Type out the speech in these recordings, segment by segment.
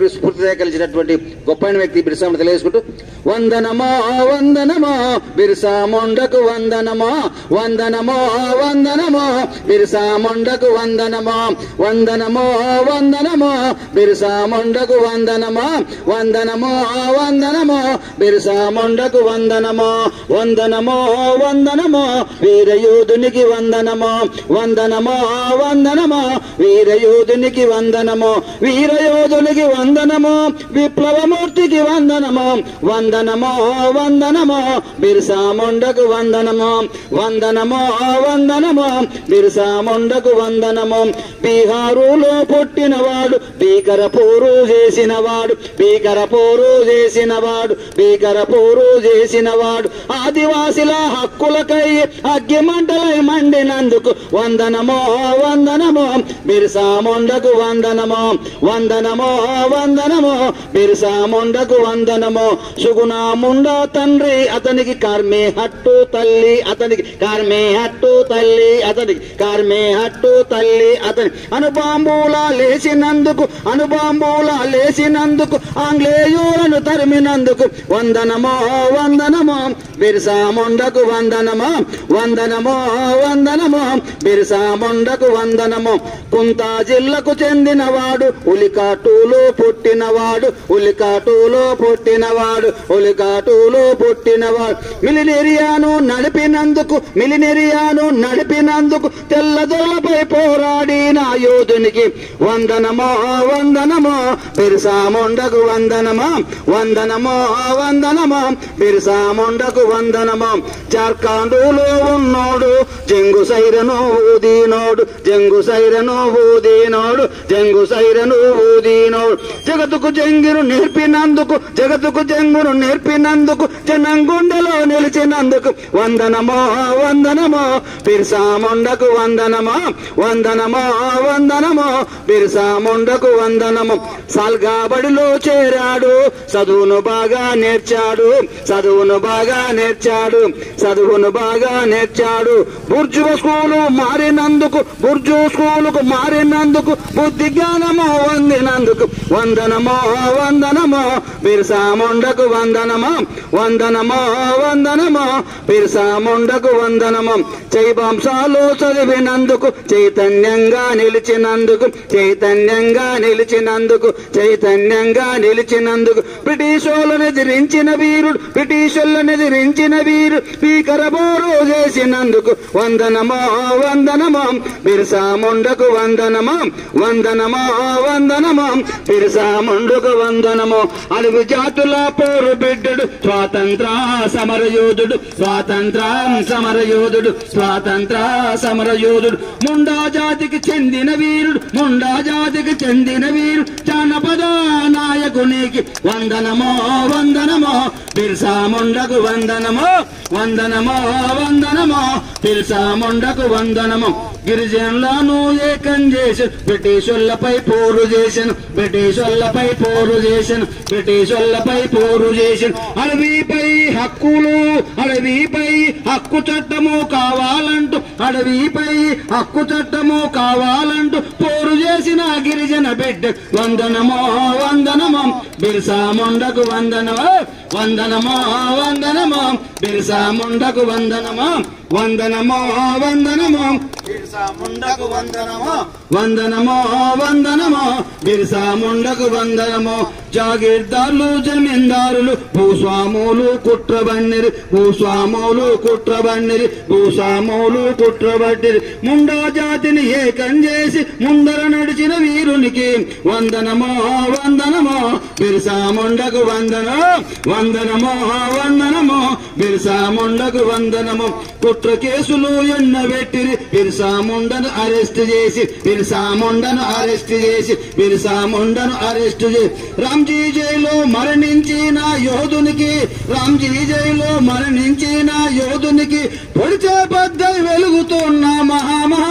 చెప్పి స్ఫూర్తిగా కలిసినటువంటి గొప్పైన వ్యక్తి బిర్సా ముండ తెలియజేసుకుంటూ వందనమో వందనమో బిర్సా ముండకు వందనమో వందనమో వందనమో బిర్సా ముండకు వందనమో వందనమో వందనమో బిర్సా ముండకు వందనమో వందనమో వందనమో బిర్సా ముండకు వందనమో వందనమో వందనమో వీరయోధునికి వందనమో వందనమో వందనమో వీరయోధునికి వందనమో వీరయోధునికి వందనమో విప్లవమూర్తికి వందనమో వందనమో వందనమో బిర్సా ముండకు వందనమో వందనమో వందనమో బిర్సా ముండకు వందనమో బీహారులో పుట్టినవాడు భీకర పోరు చేసినవాడు భీకర పోరు చేసినవాడు భీకర పోరు చేసినవాడు ఆదివాసుల హక్కులకై అగ్గి మంటలై మండినందుకు వందనమో వందనమో బిర్సా ముండకు వందనమో వందనమో వందనమో బిర్సా ముండకు వందనమో సుగుణ ముండ తండ్రి అతనికి కార్మే హట్టు తల్లి అతనికి కార్మే హట్టు తల్లి అతనికి కార్మే హట్టు తల్లి అతని అనుబాంబుల లేచినందుకు అనుబాంబుల లేచినందుకు ఆంగ్లేయులను తరిమినందుకు వందనమో వందనమో బిర్సా ముండకు వందనమో వందనమో వందనమో బిర్సా ముండకు వందనమో కుంతా జిల్లకు చెందినవాడు ఉలికాటులో పుట్టినవాడు ఉలికాటులో పుట్టినవాడు ఉలికాటులో పుట్టినవాడు మిలినేరియాను నడిపినందుకు మిలినేరియాను నడిపినందుకు తెల్లదొరలపై పోరాడిన యోధునికి వందనమో వందనమో బిర్సా ముండకు వందనమో వందనమో వందనమో బిర్సా ముండకు వందనమో జార్ఖండులో ఉన్నోడు జంగు సైరను ఊదినోడు జంగు సైరను ఊదినోడు జంగు సైరను ఊదినోడు జగతుకు జంగిరు నేర్పినందుకు జగతుకు జంగును నేర్పినందుకు జనం గుండెలో నిలిచినందుకు వందనమో వందనమో బిర్సా ముండకు వందనమో వందనమో వందనమో బిర్సా ముండకు వందనము సాల్గాబడిలో చేరాడు చదువును బాగా నేర్చాడు చదువును బాగా నేర్చాడు చదువును బాగా నేర్చాడు బుర్జు స్కూలు మారినందుకు బుర్జు స్కూలుకు మారినందుకు బుద్ధి జ్ఞానము వందినందుకు వందనమో వందనమో బిర్సా ముండకు వందనమో వందనమో వందనమో బిర్సా ముండకు వందనమో చైబాంశాలు చదివినందుకు చైతన్యంగా నిలిచినందుకు చైతన్యంగా నిలిచినందుకు చైతన్యంగా నిలిచినందుకు బ్రిటిష్ వాళ్ళని ఎదిరించిన వీరుడు బ్రిటిష్ వాళ్ళని ఎదిరించిన వీరు స్పీకర బోరు చేసినందుకు వందనమో వందనమో బిర్సా ముండకు వందనమో వందనమో వందనమో బిర్సా ముండుకు వందనమో అడుగు జాతుల పోరు బిడ్డడు స్వాతంత్ర సమరయోధుడు స్వాతంత్ర సమరయోధుడు స్వాతంత్ర సమరయోధుడు ముండా జాతికి చెందిన వీరుడు ముండా జాతికి చెందిన వీరుడు జానపద నాయకునికి వందనమో వందనమో బిర్సా ముండకు వందనమో వందనమో వందనమో బిర్సా ముండకు వందనమో గిరిజనులను ఏకం చేసి బ్రిటిషులపై పోరు చేసిన బ్రిటిషులపై పోరు చేసిన బ్రిటిషులపై పోరు చేసిన అడవిపై హక్కులు అడవిపై హక్కు చట్టము కావాలంటూ అడవిపై హక్కు చట్టము కావాలంటూ పోరు చేసిన గిరిజన బిడ్డ వందనమో వందనమో బిర్సా ముండకు వందనమో వందనమో వందనమో బిర్సా ముండకు వందనమో వందనమో వందనమో బిర్సా ముండకు వందనమో వందనమో వందనమో బిర్సా ముండకు వందనమో జాగీర్దారులు జమీందారులు భూస్వాములు కుట్రబన్నిరి భూస్వాములు కుట్రబన్నిరి భూస్వాములు కుట్రబట్టిరి ముండా జాతిని ఏకం చేసి ముందర నడిచిన వీరునికి వందనమో వందనమో బిర్సా ముండకు వందనో వందనమో వందనమో బిర్సా ముండకు వందనము కుట్ర కేసులు ఎన్నబెట్టిరి బిర్సా ముండను అరెస్ట్ చేసి బిర్సా ముండను అరెస్ట్ చేసి బిర్సా ముండను అరెస్ట్ చేసి రామ్జీ జైలో మరణించిన యోధునికి రామ్జీ జైలో మరణించిన యోధునికి పొడిచే పద్ధతి వెలుగుతున్న మహామహా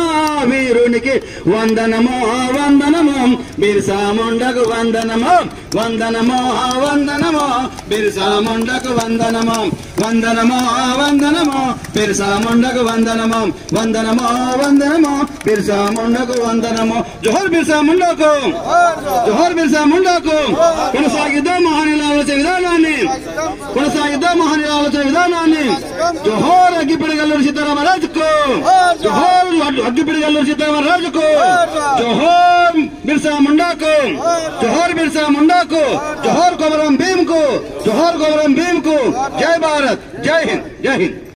వీరునికి వందనమో వందనమో బిర్సా ముండకు వందనమో వందనమో వందనమో బిర్సా ముండకు వందనమో వందనమో వందనమో బిర్సా ముండకు వందనమో వందనమో వందనమో బిర్సా ముండకు వందనమో జోహర్ బిర్సా ముండకు జోహర్ బిర్సా ముండకు కొనసాగిద్దాం మహానీయుల ఆలోచన విధానాన్ని కొనసాగిద్దాం మహానీయుల ఆలోచన విధానాన్ని జోహర్ అగ్గిపిడి గల్లూరు సీతారామరాజుకు జోహర్ అగ్గిపిడి గల్లూరు సీతారామరాజుకు జోహర్ బిర్సా ముండాకు జోహర్ బిర్సా ముండాకు జోహర్ కొమరం భీమ్ కు జోహర్ కొమరం భీమ్ కు జై భారత్ జై హింద్ జై హింద్